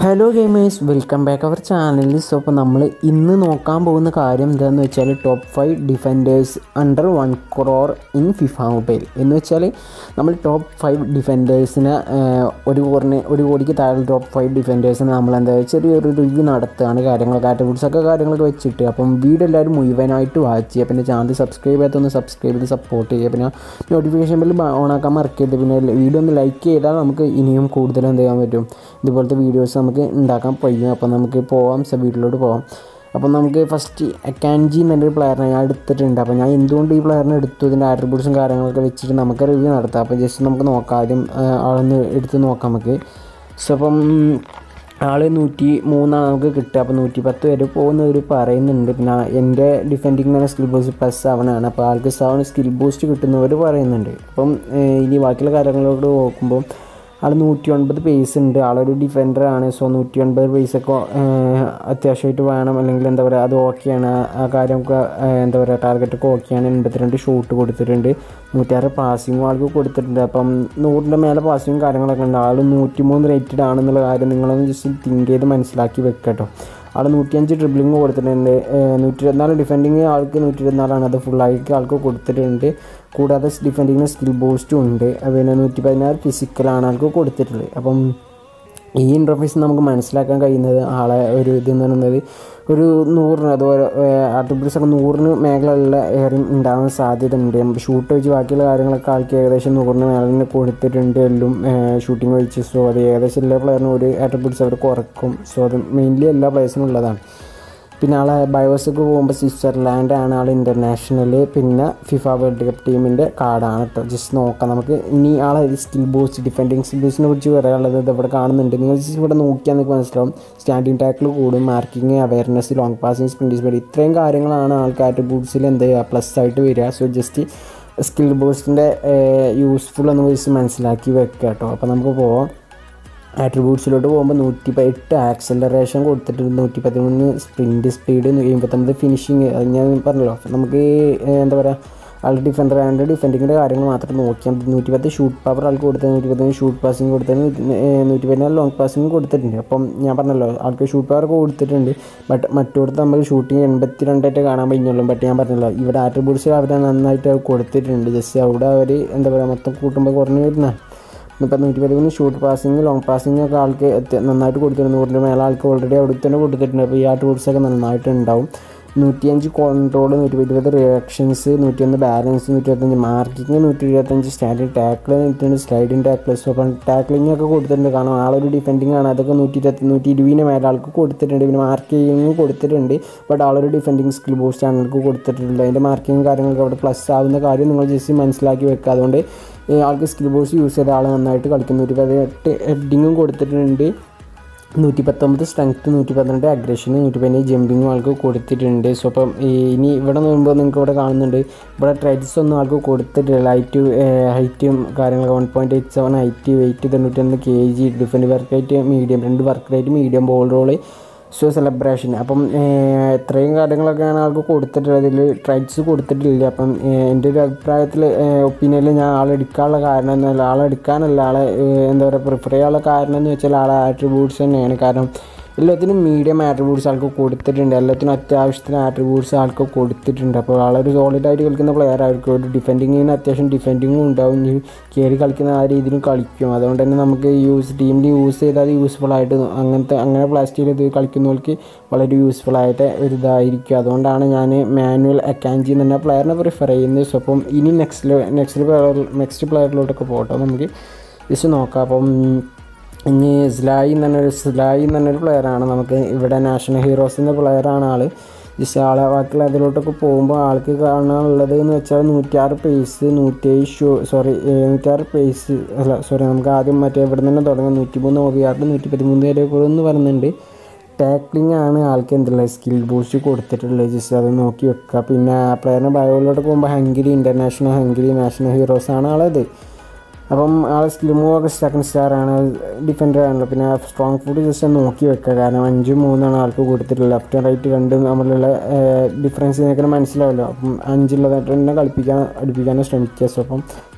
hello gamers welcome back our ചാനലിൽ so അപ്പോൾ നമ്മൾ ഇന്ന് നോക്കാൻ പോകുന്ന കാര്യം എന്താണെന്ന് വെച്ചാൽ top five defenders under one crore in FIFA mobile എന്ന് വെച്ചാൽ നമ്മൾ ടോപ്പ് ഫൈവ് ഡിഫൻഡേഴ്സിനെ ഒരു കോറിന് ഒരു കോടിക്ക് താഴെ ടോപ്പ് ഫൈവ് ഡിഫൻഡേഴ്സിനെ നമ്മൾ എന്താ ചെറിയൊരു റിവ്യൂ നടത്തുകയാണ് കാര്യങ്ങളൊക്കെ ആറ്റബിൾസ് ഒക്കെ കാര്യങ്ങളൊക്കെ വെച്ചിട്ട് അപ്പം വീഡിയോ എല്ലാവരും മുഴുവനായിട്ട് വാച്ച് ചെയ്യുക പിന്നെ ചാനൽ സബ്സ്ക്രൈബ് ചെയ്യാത്തൊന്ന് സബ്സ്ക്രൈബ് ചെയ്ത് സപ്പോർട്ട് ചെയ്യുക പിന്നെ നോട്ടിഫിക്കേഷൻ ബിൽ ഓണാക്കാൻ മറക്കരുത് പിന്നെ വീഡിയോ ഒന്ന് ലൈക്ക് ചെയ്താൽ നമുക്ക് ഇനിയും കൂടുതൽ എന്ത് ചെയ്യാൻ പറ്റും ഇതുപോലത്തെ വീഡിയോസ് നമുക്ക് ഉണ്ടാക്കാൻ കഴിയും അപ്പോൾ നമുക്ക് പോവാം സ വീട്ടിലോട്ട് പോവാം അപ്പോൾ നമുക്ക് ഫസ്റ്റ് അക്കാൻജി എന്നൊരു പ്ലെയറിനെ ഞാൻ എടുത്തിട്ടുണ്ട് അപ്പോൾ ഞാൻ എന്തുകൊണ്ട് ഈ പ്ലെയറിനെ എടുത്തു ഇതിൻ്റെ ആട്രിബ്യൂട്ട്സും കാര്യങ്ങളൊക്കെ വെച്ചിട്ട് നമുക്ക് റിവ്യൂ നടത്താം അപ്പോൾ ജസ്റ്റ് നമുക്ക് നോക്കാം ആദ്യം ആ, ആളൊന്ന് എടുത്ത് നോക്കാം നമുക്ക് സോ അപ്പം ആള് നൂറ്റി മൂന്നാണ് നമുക്ക് കിട്ടുക അപ്പോൾ നൂറ്റി പത്ത് വരെ പോകുന്നവർ പറയുന്നുണ്ട് പിന്നെ എൻ്റെ ഡിഫെൻഡിങ് തന്നെ സ്കിൽ ബൂസ്റ്റ് പ്ലസ് സെവൻ ആണ് അപ്പോൾ ആൾക്ക് സെവൻ സ്കിൽ ബൂസ്റ്റ് കിട്ടുന്നവർ പറയുന്നുണ്ട് അപ്പം ഏഹ്, ഇനി ബാക്കിയുള്ള കാര്യങ്ങളോട് നോക്കുമ്പോൾ ആൾ നൂറ്റി ഒൻപത് പേസ് ഉണ്ട് ആളൊരു ഡിഫൻഡറാണ് സോ നൂറ്റി ഒൻപത് പേസൊക്കെ അത്യാവശ്യമായിട്ട് വേണം അല്ലെങ്കിൽ എന്താ പറയുക അത് ഓക്കെയാണ് ആ കാര്യമൊക്കെ ഏഹ്, എന്താ പറയുക ടാർഗറ്റൊക്കെ ഓക്കെയാണ് എൺപത്തിരണ്ട് ഷൂട്ട് കൊടുത്തിട്ടുണ്ട് നൂറ്റാറ് പാസിങ്ങും ആൾക്ക് കൊടുത്തിട്ടുണ്ട് അപ്പം നൂറിൻ്റെ മേലെ പാസിങ്ങും കാര്യങ്ങളൊക്കെ ഉണ്ട് ആൾ നൂറ്റി മൂന്ന് റേറ്റഡ് ആണെന്നുള്ള കാര്യം നിങ്ങളൊന്ന് ജസ്റ്റ് തിങ്ക് ചെയ്ത് മനസ്സിലാക്കി വെക്കട്ടോ ആൾ നൂറ്റിയഞ്ച് ഡ്രിബിളിങ് കൊടുത്തിട്ടുണ്ട് ഏഹ്, നൂറ്റി ഇരുപത്തിനാല് ഡിഫെൻഡിങ് ആൾക്ക് നൂറ്റി ഇരുപത്തിനാലാണ് അത് ഫുള്ളായിട്ട് ആൾക്ക് കൊടുത്തിട്ടുണ്ട് കൂടാതെ ഡിഫെൻഡിങ്ങിന് സ്കിൽ ബൂസ്റ്റും ഉണ്ട് അത് പിന്നെ നൂറ്റി പതിനാറ് ഫിസിക്കലാണ് ആൾക്ക് കൊടുത്തിട്ടുള്ളത് അപ്പം ഈ ഇൻ്റർഫേസ് നമുക്ക് മനസ്സിലാക്കാൻ കഴിയുന്നത് ആളെ ഒരു ഇത് എന്ന് പറയുന്നത് ഒരു നൂറിന് അതുപോലെ ആർട്ടിഫിഷ്യൽസ് ഒക്കെ നൂറിന് മേഖലകളിലെ ഏറിയും ഉണ്ടാകാൻ സാധ്യത ഉണ്ട് ഷൂട്ട് വെച്ച് ബാക്കിയുള്ള കാര്യങ്ങളൊക്കെ ആൾക്ക് ഏകദേശം നൂറിന് മേലെ കൊടുത്തിട്ടുണ്ട് എല്ലാം ഷൂട്ടിംഗ് വെച്ച് സോ അത് ഏകദേശം എല്ലാ പ്ലെയറിനും ഒരു ആട്രിബ്യൂട്ട്സ് അവർ കുറക്കും സോ അത് മെയിൻലി എല്ലാ പ്ലേയേഴ്സിനും ഉള്ളതാണ് പിന്നെ ആളെ ബയോസൊക്കെ പോകുമ്പോൾ സ്വിറ്റ്സർലാൻഡ് ആണ് ആൾ ഇൻ്റർനാഷണൽ പിന്നെ ഫിഫ വേൾഡ് കപ്പ് ടീമിൻ്റെ കാർഡാണ് കേട്ടോ ജസ്റ്റ് നോക്കാം നമുക്ക് ഇനി ആളെ സ്കിൽ ബൂസ്റ്റ് ഡിഫെൻഡിങ് സ്കിൽ ബൂസ്റ്റിനെ കുറിച്ച് പറയാനുള്ളത് ഇത് ഇവിടെ കാണുന്നുണ്ട് നിങ്ങൾ just ഇവിടെ നോക്കിയാൽ നിങ്ങൾക്ക് മനസ്സിലാവും സ്റ്റാൻഡിങ് ടാക്കിൾ കൂടും marking awareness long passing sprint speed ഇത്രയും കാര്യങ്ങളാണ് ആൾക്ക് ആട്രിബ്യൂട്ട്സിൽ എന്ത് ചെയ്യുക പ്ലസ് ആയിട്ട് വരിക സോ ജസ്റ്റ് സ്കിൽ ബൂസ്റ്റിൻ്റെ യൂസ്ഫുൾ എന്ന് വെച്ച് മനസ്സിലാക്കി വെക്കുക കേട്ടോ അപ്പോൾ നമുക്ക് പോവാം ആട്രിബ്യൂട്ട്സിലോട്ട് പോകുമ്പോൾ നൂറ്റി പ- എട്ട് ആക്സലറേഷൻ കൊടുത്തിട്ടുണ്ട് നൂറ്റി പതിമൂന്ന് സ്പ്രിൻറ്റ് സ്പീഡ് എൺപത്തൊമ്പത് ഫിനിഷിങ് അത് ഞാൻ പറഞ്ഞല്ലോ നമുക്ക് ഏഹ്, എന്താ പറയുക ആൾ ഡിഫൻഡർ ആയതുകൊണ്ട് ഡിഫൻഡിങ്ങിൻ്റെ കാര്യങ്ങൾ മാത്രം നോക്കിയാൽ മതി നൂറ്റി പത്ത് ഷൂട്ട് പവർ ആൾക്ക് കൊടുത്തത് നൂറ്റി പതിനൊന്ന് ഷൂട്ട് പാസിങ് കൊടുത്തത് നൂറ്റി പതിനാല് ലോങ് പാസിങ് കൊടുത്തിട്ടുണ്ട് അപ്പം ഞാൻ പറഞ്ഞല്ലോ ആൾക്ക് ഷൂട്ട് പവർ ഒക്കെ കൊടുത്തിട്ടുണ്ട് ബട്ട് മറ്റോടത്ത് നമ്മൾ ഷൂട്ടിങ് എൺപത്തി രണ്ടായിട്ട് കാണാൻ കഴിഞ്ഞുള്ളൂ ബട്ട് ഞാൻ പറഞ്ഞല്ലോ ഇവിടെ ആട്രിബ്യൂട്ട്സ് അവർ നന്നായിട്ട് കൊടുത്തിട്ടുണ്ട് ജസ്റ്റ് അവിടെ അവർ എന്താ പറയുക മൊത്തം കൂട്ടുമ്പോൾ കുറഞ്ഞു വരുന്നതാണ് ഇപ്പം നൂറ്റി പതിമൂന്ന് ഷൂട്ട് പാസിങ് ലോങ് പാസിങ് ഒക്കെ ആൾക്ക് എത്തി- നന്നായിട്ട് കൊടുത്തിട്ടുണ്ട് നൂറിൻ്റെ മേലെ ആൾക്ക് ഓൾറെഡി അവിടെ തന്നെ കൊടുത്തിട്ടുണ്ട് അപ്പോൾ ഈ ആ ടൂൾസ് ഒക്കെ നന്നായിട്ട് ഉണ്ടാവും നൂറ്റിയഞ്ച് കോൺട്രോൾ നൂറ്റി ഇരുപത് റിയാക്ഷൻസ് നൂറ്റിയൊന്ന് ബാലൻസ് നൂറ്റി ഇരുപത്തഞ്ച് മാർക്കിങ് നൂറ്റി ഇരുപത്തഞ്ച് സ്റ്റാൻഡേർഡ് ടാക്കിൾ നൂറ്റി സ്ലൈഡിങ് ടാക്കിൾ സോ അപ്പം ടാക്ലിംഗ് ഒക്കെ കൊടുത്തിട്ടുണ്ട് കാരണം ആളൊരു ഡിഫെൻഡിങ് ആണ് അതൊക്കെ നൂറ്റി ഇരുപത്തി നൂറ്റി ഇരുപതിന് മേലെ ആൾക്ക് കൊടുത്തിട്ടുണ്ട് പിന്നെ മാർക്കിങ് കൊടുത്തിട്ടുണ്ട് ബട്ട് ആളൊരു ഡിഫെൻഡിങ് സ്കിൽ ബൂസ്റ്റ് ആണ് ആൾക്ക് കൊടുത്തിട്ടുള്ളത് അതിൻ്റെ മാർക്കിങ് കാര്യങ്ങളൊക്കെ അവിടെ പ്ലസ് ആവുന്ന കാര്യം നിങ്ങൾ ജസ്റ്റ് മനസ്സിലാക്കി വെക്കുക അതുകൊണ്ട് ഈ ആൾക്ക് സ്കിൽ ബോസ് യൂസ് ചെയ്ത ആൾ നന്നായിട്ട് കളിക്കും നൂറ്റി പതിനെട്ട് ഹെഡിങ്ങും കൊടുത്തിട്ടുണ്ട് നൂറ്റി പത്തൊമ്പത് സ്ട്രെങ്ത്ത് നൂറ്റി പന്ത്രണ്ട് അഗ്രഷന് നൂറ്റി പതിനേഴ് ജമ്പിങ്ങും ആൾക്ക് കൊടുത്തിട്ടുണ്ട് സോ അപ്പം ഈ ഇനി ഇവിടെ നോക്കുമ്പോൾ നിങ്ങൾക്ക് ഇവിടെ കാണുന്നുണ്ട് ഇവിടെ ട്രൈറ്റ്സ് ഒന്നും ആൾക്ക് കൊടുത്തിട്ടില്ല ഹൈറ്റ് ഹൈറ്റും കാര്യങ്ങളൊക്കെ one point eight seven height weight തൊണ്ണൂറ്റൊന്ന് K G defend work rate medium രണ്ട് work rate medium ball roll so celebration അപ്പം ഏഹ്, ഇത്രയും കാര്യങ്ങളൊക്കെയാണ് ആൾക്ക് കൊടുത്തിട്ടുള്ളത് ഇതിൽ ട്രൈറ്റ്സ് കൊടുത്തിട്ടില്ല അപ്പം ഏഹ്, എൻ്റെ ഒരു അഭിപ്രായത്തിൽ ഒപ്പീനിയനിൽ ഞാൻ ആളെടുക്കാനുള്ള കാരണം എന്നല്ല ആളെടുക്കാനല്ല ആളെ ഏഹ്, എന്താ പറയുക പ്രിഫർ ചെയ്യാനുള്ള കാരണം എന്ന് വെച്ചാൽ ആളെ ആട്രിബ്യൂട്ട്സ് തന്നെയാണ് കാരണം എല്ലാത്തിനും മീഡിയം ആട്രിബ്യൂട്ട്സ് ആൾക്ക് കൊടുത്തിട്ടുണ്ട് എല്ലാത്തിനും അത്യാവശ്യത്തിന് ആട്രിബ്യൂട്ട്സ് ആൾക്ക് കൊടുത്തിട്ടുണ്ട് അപ്പോൾ ആളൊരു സോളിഡായിട്ട് കളിക്കുന്ന പ്ലെയർ ആയിരിക്കും ഒരു ഡിഫെൻഡിങ്ങിന് അത്യാവശ്യം ഡിഫെൻഡിങ്ങും ഉണ്ടാവും ഇനി കയറി കളിക്കുന്ന ആ രീതിയിലും കളിക്കും അതുകൊണ്ട് തന്നെ നമുക്ക് യൂസ് ടീമിൽ യൂസ് ചെയ്താൽ യൂസ്ഫുൾ ആയിട്ട് അങ്ങനത്തെ അങ്ങനെ പ്ലാസ്റ്റിക് ഇത് കളിക്കുന്നവർക്ക് വളരെ യൂസ്ഫുൾ ആയിട്ട് ഒരു ഇതായിരിക്കും അതുകൊണ്ടാണ് ഞാൻ മാനുവൽ അക്കാൻജി എന്ന പ്ലെയറിനെ പ്രിഫർ ചെയ്യുന്നത് സോ അപ്പം ഇനി നെക്സ്റ്റ് നെക്സ്റ്റ് പ്ലെയർ നെക്സ്റ്റ് പ്ലെയറിലോട്ടൊക്കെ പോകട്ടെ നമുക്ക് ജസ്റ്റ് നോക്കാം അപ്പം ഇനി സ്ലായി എന്ന് പറഞ്ഞൊരു സ്ലായി എന്ന് പറഞ്ഞൊരു പ്ലെയറാണ് നമുക്ക് ഇവിടെ നാഷണൽ ഹീറോസിൻ്റെ പ്ലെയറാണ് ആൾ ജസ്റ്റ് ആളെ ബാക്കിയുള്ള അതിലോട്ടൊക്കെ പോകുമ്പോൾ ആൾക്ക് കാണാനുള്ളത് എന്ന് വെച്ചാൽ നൂറ്റിയാറ് പേസ് നൂറ്റേഴ് ഷൂ സോറി നൂറ്റിയാറ് പേസ് അല്ല സോറി നമുക്ക് ആദ്യം മറ്റേ ഇവിടെ തന്നെ തുടങ്ങാം നൂറ്റിമൂന്ന് ഒ ബി ആറിൽ നൂറ്റി പതിമൂന്ന് വരെ എന്ന് പറയുന്നുണ്ട് ടാക്ലിംഗ് ആണ് ആൾക്ക് എന്തുള്ളത് സ്കിൽ ബൂസ്റ്റ് കൊടുത്തിട്ടുള്ളത് ജസ്റ്റ് അത് നോക്കി വെക്കുക പിന്നെ ആ പ്ലെയറിന് ബയോയിലോട്ട് പോകുമ്പോൾ Hungary international Hungary national heroes ആണ് ആളത് അപ്പം ആൾ സ്കിൽ മൂവ് ഒക്കെ സെക്കൻഡ് സ്റ്റാർ ആണ് ഡിഫൻഡർ ആണല്ലോ പിന്നെ സ്ട്രോങ് ഫുഡ് ജസ്റ്റ് ഒന്ന് നോക്കി വെക്കുക കാരണം അഞ്ച് മൂന്നാണ് ആൾക്ക് കൊടുത്തിട്ടുള്ളത് ലെഫ്റ്റ് റൈറ്റ് രണ്ടും തമ്മിലുള്ള ഡിഫറൻസ് നിങ്ങൾക്ക് മനസ്സിലാവല്ലോ അപ്പം അഞ്ചുള്ളതായിട്ട് തന്നെ കളിപ്പിക്കാൻ അടുപ്പിക്കാനും ശ്രമിക്കുക സോ അപ്പം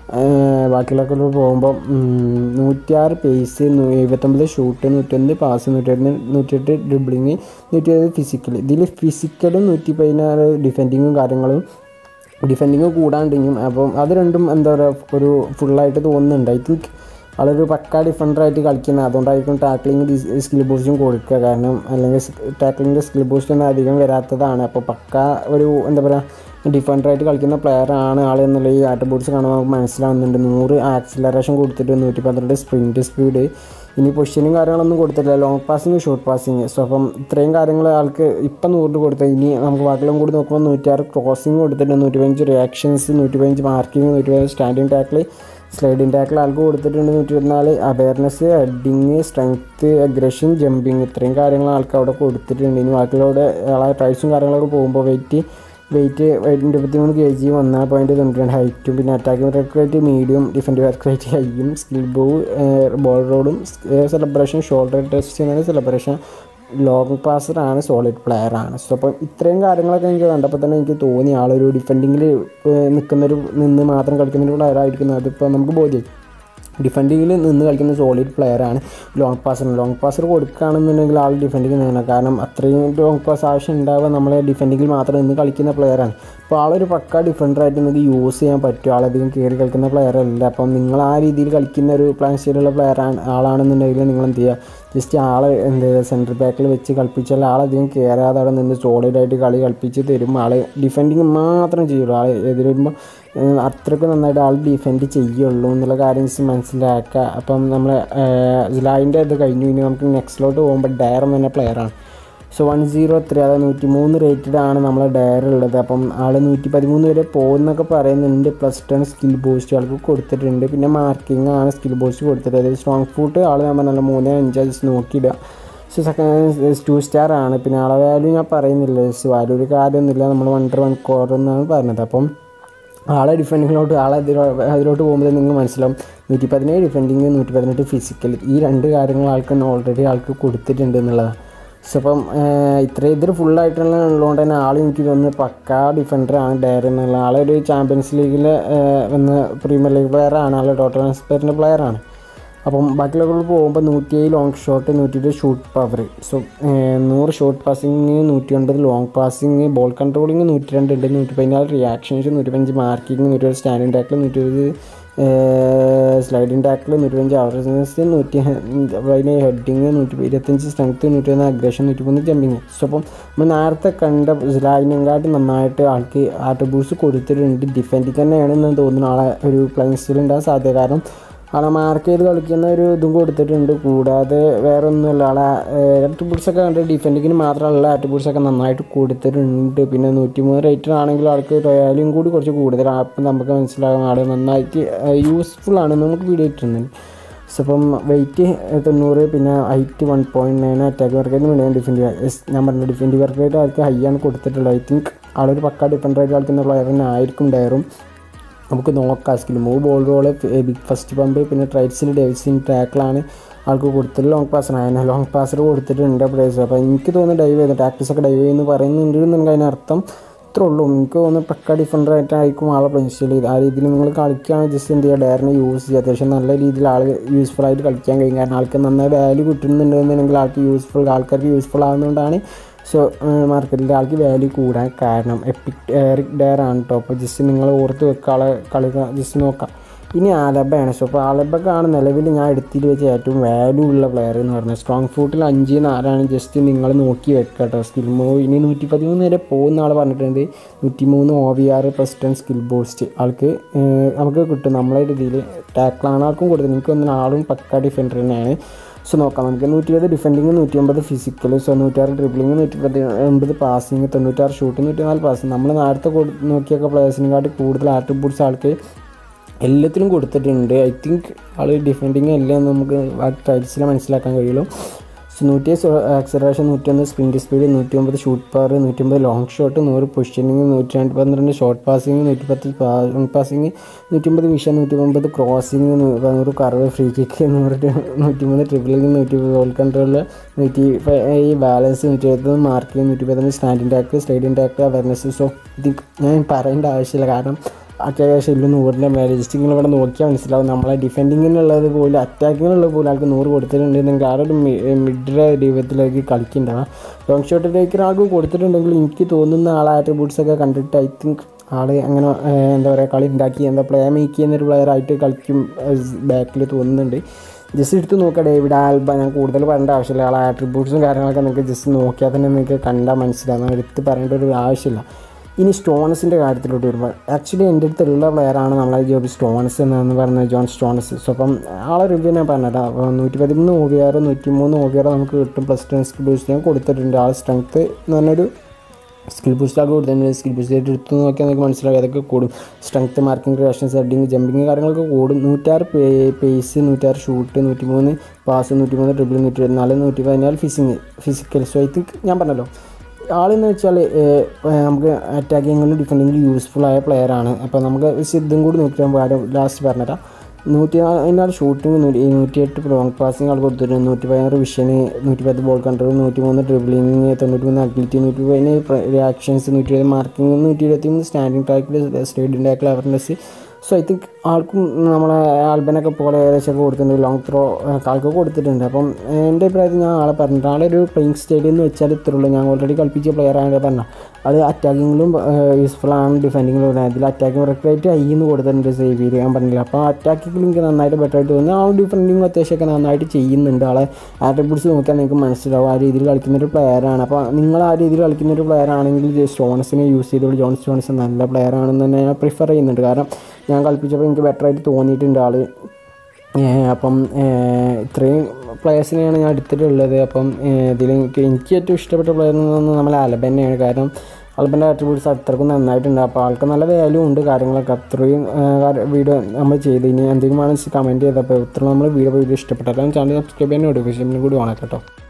ബാക്കിയുള്ളൊക്കെ പോകുമ്പോൾ നൂറ്റിയാറ് പേസ് എഴുപത്തൊമ്പത് ഷൂട്ട് നൂറ്റൊന്ന് പാസ് നൂറ്റൊന്ന് നൂറ്റിയെട്ട് ഡ്രിബിളിങ് നൂറ്റിയത് ഫിസിക്കൽ ഇതിൽ ഫിസിക്കലും നൂറ്റി പതിനാറ് ഡിഫെൻഡിങ്ങും കാര്യങ്ങളും ഡിഫെൻഡിങ് കൂടാണ്ടെങ്കിലും അപ്പം അത് രണ്ടും എന്താ പറയുക ഒരു ഫുള്ളായിട്ട് തോന്നുന്നുണ്ട് ഐ തിങ്ക് ആളൊരു പക്ക ഡിഫൻഡറായിട്ട് കളിക്കുന്നത് അതുകൊണ്ടായിരിക്കും ടാക്ലിംഗ് സ്കിൽ ബൂസ്റ്റും കൊടുക്കുക കാരണം അല്ലെങ്കിൽ ടാക്ലിങ്ങിൻ്റെ സ്കിൽ ബൂസ്റ്റ് ഒന്നും അധികം വരാത്തതാണ് അപ്പോൾ പക്ക ഒരു എന്താ പറയുക ഡിഫൻഡറായിട്ട് കളിക്കുന്ന പ്ലെയർ ആണ് ആൾ എന്നുള്ള ഈ ആട്രിബ്യൂട്ട്സ് കാണുമ്പോൾ നമുക്ക് മനസ്സിലാവുന്നുണ്ട് നൂറ് ആക്സിലറേഷൻ കൊടുത്തിട്ട് നൂറ്റി പന്ത്രണ്ട് സ്പ്രിൻറ്റ് സ്പീഡ് ഇനി പൊസിഷനും കാര്യങ്ങളൊന്നും കൊടുത്തിട്ടില്ല long passing short passing so അപ്പം ഇത്രയും കാര്യങ്ങൾ ആൾക്ക് ഇപ്പം നൂറിന് കൊടുത്തത് ഇനി നമുക്ക് ബാക്കിയെല്ലാം കൂടി നോക്കുമ്പോൾ നൂറ്റിയാറ് ക്രോസിങ് കൊടുത്തിട്ട് നൂറ്റി പതിനഞ്ച് റിയാക്ഷൻസ് നൂറ്റി പതിനഞ്ച് മാർക്കിങ് നൂറ്റി പതിനഞ്ച് സ്റ്റാൻഡിങ് ടാക്കിൾ സ്ലൈഡിങ് ടാക്കിൾ ആൾക്ക് കൊടുത്തിട്ടുണ്ട് നൂറ്റി ഇരുപത്തിനാല് awareness heading strength aggression jumping ഇത്രയും കാര്യങ്ങൾ ആൾക്ക് അവിടെ കൊടുത്തിട്ടുണ്ട് ഇനി ബാക്കിയുള്ളവിടെ ആളെ പ്രൈസും കാര്യങ്ങളൊക്കെ പോകുമ്പോൾ വെയിറ്റ് വെയിറ്റ് ഇരുപത്തി മൂന്ന് കെ ജി ഒന്ന് പോയിൻറ്റ് തൊണ്ണൂറ്റി രണ്ട് ഹൈറ്റും പിന്നെ attacking work rate medium defend work rate ഹൈയും സ്കിൽ ബോ ബോൾ റോഡും സെലിബ്രേഷൻ ഷോൾഡർ ടെസ്റ്റ് ചെയ്യുന്ന സെലിബ്രേഷൻ ലോങ് പാസറാണ് സോളിഡ് പ്ലെയർ ആണ് സോ അപ്പം ഇത്രയും കാര്യങ്ങളൊക്കെ എനിക്ക് കണ്ടപ്പോൾ തന്നെ എനിക്ക് തോന്നി ആളൊരു ഡിഫെൻഡിങ്ങിൽ നിൽക്കുന്നൊരു നിന്ന് മാത്രം കളിക്കുന്ന ഒരു പ്ലെയർ ആയിരിക്കുന്നത് അതിപ്പോൾ നമുക്ക് ബോധ്യം ഡിഫെൻഡിങ്ങിൽ നിന്ന് കളിക്കുന്ന സോളിഡ് പ്ലെയറാണ് ലോങ് പാസർ ലോങ് പാസർ കൊടുക്കുകയാണെന്നുണ്ടെങ്കിൽ ആൾ ഡിഫെൻഡിങ് നിൽക്കണം കാരണം അത്രയും ലോങ് പാസ് ആവശ്യം ഉണ്ടാവുക നമ്മളെ ഡിഫെൻഡിങ്ങിൽ മാത്രം നിന്ന് കളിക്കുന്ന പ്ലെയറാണ് അപ്പോൾ ആളൊരു പക്ക ഡിഫൻഡറായിട്ട് നിങ്ങൾക്ക് യൂസ് ചെയ്യാൻ പറ്റും ആളധികം കയറി കളിക്കുന്ന പ്ലെയർ അല്ല അപ്പം നിങ്ങൾ ആ രീതിയിൽ കളിക്കുന്ന ഒരു പ്ലാൻ സ്റ്റൈലുള്ള പ്ലെയർ ആണ് ആളാണെന്നുണ്ടെങ്കിൽ നിങ്ങൾ എന്ത് ചെയ്യുക ജസ്റ്റ് ആളെ എന്ത് സെൻട്രൽ ബാക്കിൽ വെച്ച് കളിപ്പിച്ചാൽ ആളധികം കയറാതെ അവിടെ നിന്ന് സോളിഡായിട്ട് കളി കളിപ്പിച്ച് തരും ആൾ ഡിഫെൻഡിങ് മാത്രം ചെയ്യുള്ളൂ ആൾ എതിര് വരുമ്പോൾ അത്രയ്ക്ക് നന്നായിട്ട് ആൾ ഡിഫെൻഡ് ചെയ്യുള്ളൂ എന്നുള്ള കാര്യം മനസ്സിലാക്കുക അപ്പം നമ്മൾ ജിലായിൻ്റെ ഇത് കഴിഞ്ഞു ഇനി നമുക്ക് നെക്സ്റ്റിലോട്ട് പോകുമ്പോൾ ഡയർ എന്ന് പറഞ്ഞ പ്ലെയറാണ് സോ വൺ സീറോ ത്രീ അതായത് നൂറ്റി മൂന്ന് റേറ്റഡ് ആണ് നമ്മളെ ഡയർ ഉള്ളത് അപ്പം ആൾ നൂറ്റി പതിമൂന്ന് വരെ പോകുന്നൊക്കെ പറയുന്നുണ്ട് പ്ലസ് ടെൻ സ്കിൽ ബൂസ്റ്റ് ആൾക്ക് കൊടുത്തിട്ടുണ്ട് പിന്നെ മാർക്കിംഗ് ആണ് സ്കിൽ ബൂസ്റ്റ് കൊടുത്തിട്ട് അതായത് സ്ട്രോങ് ഫുട്ട് ആൾ ഞാൻ പറഞ്ഞല്ലോ മൂന്ന് അഞ്ച് ജസ്റ്റ് നോക്കിയിടുക സോ സെക്കൻഡ് ടു സ്റ്റാർ ആണ് പിന്നെ ആളെ വാല്യൂ ഞാൻ പറയുന്നില്ല വാല്യൂ ഒരു കാര്യമൊന്നുമില്ല നമ്മൾ വണ്ടർ വൺ കോർ എന്നാണ് പറഞ്ഞത് അപ്പം ആളെ ഡിഫെൻഡിങ്ങിലോട്ട് ആളെ അതിലോട്ട് പോകുമ്പോൾ നിങ്ങൾ മനസ്സിലാവും നൂറ്റി പതിനേഴ് ഡിഫെൻഡിങ് നൂറ്റി പതിനെട്ട് ഫിസിക്കൽ ഈ രണ്ട് കാര്യങ്ങൾ ആൾക്ക് ഓൾറെഡി ആൾക്ക് കൊടുത്തിട്ടുണ്ട് എന്നുള്ളതാണ് സോ അപ്പം ഇത്രയും ഇതിൽ ഫുള്ളായിട്ടുള്ള ഉള്ളതുകൊണ്ട് തന്നെ ആൾ എനിക്ക് തോന്നുന്നു പക്കാ ഡിഫൻഡറാണ് ഡയർ എന്നുള്ള ആളെ ഒരു ചാമ്പ്യൻസ് ലീഗിൽ വന്ന് പ്രീമിയർ ലീഗ് പ്ലെയറാണ് ആൾ ടോട്ടൽ സ്പെയറിൻ്റെ പ്ലെയറാണ് അപ്പം ബാക്കിയുള്ളവർ പോകുമ്പോൾ നൂറ്റിയേഴ് ലോങ് ഷോട്ട് നൂറ്റിയെട്ട് ഷൂട്ട് പവർ സോ നൂറ് ഷോട്ട് പാസിങ് നൂറ്റി ഒൻപത് ലോങ് പാസിങ് ബോൾ കൺട്രോളിങ് നൂറ്റി രണ്ട് ഉണ്ട് നൂറ്റി പതിനാല് റിയാക്ഷൻസ് നൂറ്റി പതിനഞ്ച് മാർക്കിങ് നൂറ്റി ഒരു സ്റ്റാൻഡിങ് ടാക്കിൾ നൂറ്റി ഒരു സ്ലൈഡിങ് ടാക്കിൾ നൂറ്റി പതിനഞ്ച് അവർനെസ് നൂറ്റി പതിനേഴ് ഹെഡിങ് നൂറ്റി ഇരുപത്തഞ്ച് സ്ട്രെങ്ത്ത് നൂറ്റി ഒന്ന് അഗ്രഷൻ നൂറ്റി മൂന്ന് ജമ്പിങ് സോ അപ്പം നമ്മൾ നേരത്തെ കണ്ട സ്ലൈഡിനെക്കാട്ടി നന്നായിട്ട് ആൾക്ക് ആർട്ടിബ്യൂട്ട്സ് കൊടുത്തിട്ടുണ്ട് ഡിഫെൻഡിങ് തന്നെയാണെന്ന് തോന്നുന്നു ആളെ ഒരു പ്ലെയിങ് സ്റ്റൈൽ ഉണ്ടാകാൻ സാധ്യത കാരണം ആളെ മാർക്ക് ചെയ്ത് കളിക്കുന്ന ഒരു ഇതും കൊടുത്തിട്ടുണ്ട് കൂടാതെ വേറെ ഒന്നുമില്ല ആളെ ആട്രിബ്യൂട്ട്സ് ഒക്കെ കണ്ട് ഡിഫെൻഡിങ്ങിന് മാത്രമല്ല ആട്രിബ്യൂട്ട്സ് ഒക്കെ നന്നായിട്ട് കൊടുത്തിട്ടുണ്ട് പിന്നെ നൂറ്റി മൂന്ന് റേറ്റഡ് ആണെങ്കിൽ ആൾക്ക് റോയാലും കൂടി കുറച്ച് കൂടുതലാണ് അപ്പം നമുക്ക് മനസ്സിലാകും ആൾ നന്നായിട്ട് യൂസ്ഫുൾ ആണ് നമുക്ക് വീഡിയോ ഇട്ടിരുന്നത് സോ അപ്പം വെയിറ്റ് തൊണ്ണൂറ് പിന്നെ height one point nine attack work rate വേണ്ടി ഡിഫെൻഡ് ഞാൻ പറഞ്ഞ ഡിഫെൻഡ് വർക്ക് റേറ്റ് ആൾക്ക് ഹൈ ആണ് കൊടുത്തിട്ടുള്ളത് ഐ തിങ്ക് ആളൊരു പക്ക ഡിഫൻഡറായിട്ട് കളിക്കുന്ന പ്ലെയർ തന്നെ ആയിരിക്കും ഡയറും നമുക്ക് നോക്കാം skill move ball roll big fist pump പിന്നെ ട്രൈറ്റ്സിൽ ഡേവിസിൻ ടാക്കിളാണ് ആൾക്ക് കൊടുത്തിട്ട് ലോങ് പാസർ ആയ ലോങ് പാസർ കൊടുത്തിട്ടുണ്ട് പ്ലേസ് അപ്പോൾ എനിക്ക് തോന്നുന്നു ഡൈവ് ചെയ്ത് ടാക്ടിക്സ് ഒക്കെ ഡൈവ് ചെയ്യുന്നു പറയുന്നുണ്ട് എന്നുണ്ടെങ്കിൽ അതിനർത്ഥം ഇത്രേ ഉള്ളൂ എനിക്ക് തോന്നുന്നു പക്ക ഡിഫൻഡറായിട്ടായിരിക്കും ആളെ പ്രിൻസിൽ ചെയ്ത് ആ രീതിയിൽ നിങ്ങൾ കളിക്കുകയാണെങ്കിൽ ജസ്റ്റ് എന്ത് ചെയ്യുക ഡയറിനെ യൂസ് ചെയ്യുക അത്യാവശ്യം നല്ല രീതിയിൽ ആൾ യൂസ്ഫുൾ ആയിട്ട് കളിക്കാൻ കഴിയും കാരണം ആൾക്ക് നന്നായി വാല്യൂ കിട്ടുന്നുണ്ടെന്നുണ്ടെങ്കിൽ ആൾക്ക് യൂസ്ഫുൾ ആൾക്കാർക്ക് യൂസ്ഫുൾ ആകുന്നതുകൊണ്ടാണ് സോ മാർക്കറ്റിൽ ആൾക്ക് വാല്യൂ കൂടാൻ കാരണം എപ്പിക് എറിക് ഡയർ ആണ് കേട്ടോ അപ്പോൾ ജസ്റ്റ് നിങ്ങൾ ഓർത്ത് വെക്കാളെ കളി ജസ്റ്റ് നോക്കാം ഇനി ആലബയാണ് സോ അപ്പോൾ ആലബക്കാണ് നിലവിൽ ഞാൻ എടുത്തിട്ട് വെച്ച ഏറ്റവും വാല്യൂ ഉള്ള പ്ലെയർ എന്ന് പറഞ്ഞാൽ സ്ട്രോങ് ഫൂട്ടിൽ അഞ്ച് നാലാണ് ജസ്റ്റ് നിങ്ങൾ നോക്കി വെക്കുക കേട്ടോ സ്കിൽ മൂവ് ഇനി നൂറ്റി പതിമൂന്ന് വരെ പോകുന്ന ആൾ പറഞ്ഞിട്ടുണ്ട് നൂറ്റി മൂന്ന് O V R plus ten skill boost ആൾക്ക് നമുക്ക് കിട്ടും നമ്മളെ രീതിയിൽ ടാക്കിളാണ് ആൾക്കും കൊടുത്തത് എനിക്ക് തോന്നുന്നു ആളും പക്ക ഡിഫൻഡർ തന്നെയാണ് സോ നോക്കാം നമുക്ക് നൂറ്റി ഇരുപത് ഡിഫെൻഡിങ് നൂറ്റി അമ്പത് ഫിസിക്കൽ സോ നൂറ്റാറ് ഡ്രിബ്ലിങ് നൂറ്റി പതി എൺപത് പാസിങ് തൊണ്ണൂറ്റാറ് ഷൂട്ട് നൂറ്റിനാല് പാസ് നമ്മൾ നേരത്തെ നോക്കിയൊക്കെ പ്ലേയേഴ്സിനെക്കാട്ടി കൂടുതൽ ആട്രിബ്യൂട്ട്സ് ആൾക്ക് എല്ലാത്തിലും കൊടുത്തിട്ടുണ്ട് ഐ തിങ്ക് ആൾ ഡിഫെൻഡിങ് എല്ലാം നമുക്ക് ട്രൈറ്റ്സിൽ മനസ്സിലാക്കാൻ കഴിയുള്ളൂ സോ നൂറ്റി ആക്സലറേഷൻ നൂറ്റൊന്ന് സ്പ്രിൻറ്റ് സ്പീഡ് നൂറ്റി ഒമ്പത് ഷൂട്ട് പവർ നൂറ്റമ്പത് ലോങ് ഷോട്ട് നൂറ് പൊസിഷനിങ് നൂറ്റി രണ്ട് പന്ത്രണ്ട് ഷോർട്ട് പാസിങ് നൂറ്റി പത്ത് ലോങ് പാസിങ് നൂറ്റമ്പത് വിഷൻ നൂറ്റി ഒമ്പത് ക്രോസിങ് നൂറ് കറവ് ഫ്രീ കിക്ക് നൂറ് നൂറ്റി മൂന്ന് ട്രിപ്പിളിങ് നൂറ്റി ബോൾ കൺട്രോൾ നൂറ്റി ഈ ബാലൻസ് നൂറ്റി എഴുപത് മാർക്കിങ് നൂറ്റി പതിനഞ്ച് standing tackle stadium tackle awareness so ഇത് ഞാൻ പറയേണ്ട ആവശ്യമില്ല കാരണം അത്യാവശ്യം ഇല്ല നൂറിൻ്റെ മേലെ ജസ്റ്റ് നിങ്ങൾ ഇവിടെ നോക്കിയാൽ മനസ്സിലാവും നമ്മളെ ഡിഫെൻഡിങ്ങിനുള്ളത് പോലും അറ്റാക്കിങ്ങിനുള്ളത് പോലും ആൾക്ക് നൂറ് കൊടുത്തിട്ടുണ്ടെങ്കിൽ ആ ഒരു മിഡ് രൂപത്തിലേക്ക് കളിക്കുന്നുണ്ടാവും ലോങ് ഷോട്ടിലേക്ക് ഒരാൾക്ക് കൊടുത്തിട്ടുണ്ടെങ്കിൽ എനിക്ക് തോന്നുന്ന ആളെ ആട്രിബ്യൂട്ട്സ് ഒക്കെ കണ്ടിട്ട് ഐ തിങ്ക് ആള് അങ്ങനെ ഏഹ്, എന്താ പറയുക കളി ഉണ്ടാക്കി എന്താ പ്ലേ മേക്ക് ചെയ്യുന്നൊരു പ്ലെയർ ആയിട്ട് കളിക്കും ബാക്കിൽ തോന്നുന്നുണ്ട് ജസ്റ്റ് എടുത്ത് നോക്കുക ഡേവിഡ് ആൽബ ഞാൻ കൂടുതൽ പറയേണ്ട ആവശ്യമില്ല ആളെ ആട്രിബ്യൂട്ട്സും കാര്യങ്ങളൊക്കെ നിങ്ങൾക്ക് ജസ്റ്റ് നോക്കിയാൽ തന്നെ നിങ്ങൾക്ക് കണ്ടാൽ മനസ്സിലാവും എടുത്ത് പറയേണ്ട ഒരു ആവശ്യമില്ല ഇനി സ്റ്റോൺസിൻ്റെ കാര്യത്തിലോട്ട് വരുമ്പോൾ ആക്ച്വലി എൻ്റെ അടുത്തുള്ള പ്ലെയറാണ് നമ്മളെ ജോബി സ്റ്റോൺസ് എന്ന് പറയുന്നത് ജോൺ സ്റ്റോൺസ് സോ അപ്പം ആളെ റിവ്യൂ ഞാൻ പറഞ്ഞത് അപ്പോൾ നൂറ്റി പതിമൂന്ന് ഒ വി ആർ നൂറ്റി മൂന്ന് ഒ വി ആർ നമുക്ക് കിട്ടും പ്ലസ് ടെൻ സ്കിൽ ബൂസ്റ്റ് ഞാൻ കൊടുത്തിട്ടുണ്ട് ആ സ്ട്രെങ്ത്ത് എന്ന് പറഞ്ഞൊരു സ്കിൽ ബൂസ്റ്റൊക്കെ കൊടുത്തിട്ടുണ്ട് സ്കിൽ ബൂസ്റ്റ് എടുത്ത് നോക്കിയാൽ നമുക്ക് മനസ്സിലാവും അതൊക്കെ കൂടും strength marking creations heading jumping കാര്യങ്ങളൊക്കെ കൂടും നൂറ്റാറ് പേ പേസ് നൂറ്റാറ് ഷൂട്ട് നൂറ്റി മൂന്ന് പാസ് നൂറ്റി മൂന്ന് ഡ്രിബിൾ നൂറ്റി ഇരുപത്തിനാല് നൂറ്റി പതിനാല് ഫിസിങ് ഫിസിക്കൽ സോ ഐ തിങ്ക് ഞാൻ പറഞ്ഞല്ലോ ആളെന്ന് വെച്ചാൽ നമുക്ക് അറ്റാക്കിങ്ങിലും ഡിഫെൻഡിങ്ങിലും യൂസ്ഫുൾ ആയ പ്ലെയറാണ് അപ്പോൾ നമുക്ക് ഇതും കൂടി നോക്കിയാൽ ആരും ലാസ്റ്റ് പറഞ്ഞുതരാം നൂറ്റി അതിനാല് ഷൂട്ടിങ് നൂറ്റി നൂറ്റിയെട്ട് ലോങ് പാസിങ് ആൾ കൊടുത്തിട്ടുണ്ട് നൂറ്റി പതിനാറ് വിഷന് നൂറ്റി പത്ത് ബോൾ കൺട്രോൾ നൂറ്റി മൂന്ന് ഡ്രിബിളിങ് തൊണ്ണൂറ്റി മൂന്ന് അഗ്ലിറ്റി നൂറ്റി പതിന് റിയാക്ഷൻസ് നൂറ്റി ഇരുപത് മാർക്കിംഗ് നൂറ്റി ഇരുപത്തി മൂന്ന് standing tackle stadium tackle awareness so I think ആൾക്കും നമ്മളെ ആൽബനൊക്കെ പോലെ ഏകദേശം കൊടുത്തിട്ടുണ്ട് ലോങ് ത്രോ ആൾക്ക് കൊടുത്തിട്ടുണ്ട് അപ്പം എൻ്റെ അഭിപ്രായത്തിൽ ഞാൻ ആളെ പറഞ്ഞിട്ട് ആളൊരു പ്ലേയിങ് സ്റ്റേഡിയം എന്ന് വെച്ചാൽ ഇത്രയുള്ളൂ ഞാൻ ഓൾറെഡി കളിപ്പിച്ച പ്ലെയർ ആണ് പറഞ്ഞത് അത് അറ്റാക്കിങ്ങിലും യൂസ്ഫുൾ ആണ് ഡിഫെൻഡിങ്ങിലും അതിൽ അറ്റാക്കിംഗ് റെക്രേറ്റ് ഐ എന്ന് കൊടുത്തിട്ടുണ്ട് സേവ് ചെയ്ത് ഞാൻ പറഞ്ഞില്ല അപ്പോൾ അറ്റാക്കിങ്ങിൽ എനിക്ക് നന്നായിട്ട് ബെറ്റർ ആയിട്ട് തോന്നുന്നു ആ ഡിഫെൻഡിങ് അത്യാവശ്യമൊക്കെ നന്നായിട്ട് ചെയ്യുന്നുണ്ട് ആളെ ആട്രിബ്യൂട്ട്സ് നോക്കിയാൽ നിങ്ങൾക്ക് മനസ്സിലാവും ആ രീതിയിൽ കളിക്കുന്ന ഒരു പ്ലെയറാണ് അപ്പോൾ നിങ്ങൾ ആ രീതിയിൽ കളിക്കുന്ന ഒരു പ്ലെയർ ആണെങ്കിൽ സ്റ്റോൺസിനെ യൂസ് ചെയ്തോളൂ ജോൺ സ്റ്റോൺസ് നല്ല പ്ലെയർ ആണെന്ന് തന്നെ ഞാൻ പ്രിഫർ ചെയ്യുന്നുണ്ട് കാരണം ഞാൻ കളിപ്പിച്ചപ്പോൾ എനിക്ക് ബെറ്റർ ആയിട്ട് തോന്നിയിട്ടുണ്ട് ആൾ അപ്പം ഏഹ്, ഇത്രയും പ്ലെയേഴ്സിനെയാണ് ഞാൻ എടുത്തിട്ടുള്ളത് അപ്പം ഏഹ്, ഇതിൽ എനിക്ക് എനിക്ക് ഏറ്റവും ഇഷ്ടപ്പെട്ട പ്ലെയർ എന്ന് പറയുന്നത് നമ്മളെ അലബന്നെയാണ് കാരണം അലബൻ്റെ ആട്രിബ്യൂട്ട്സ് അത്രക്കും നന്നായിട്ടുണ്ട് അപ്പോൾ ആൾക്ക് നല്ല വാല്യൂ ഉണ്ട് കാര്യങ്ങളൊക്കെ അത്രയും വീഡിയോ നമ്മൾ ചെയ്ത് ഇനി എന്തെങ്കിലും വേണമെങ്കിൽ കമൻറ്റ് ചെയ്തപ്പോൾ ഇത്ര നമ്മൾ വീഡിയോ വീഡിയോ ഇഷ്ടപ്പെട്ടാലും ചാനൽ സബ്സ്ക്രൈബ് ചെയ്യാൻ നോട്ടിഫിക്കേഷൻ കൂടി വേണം കേട്ടോ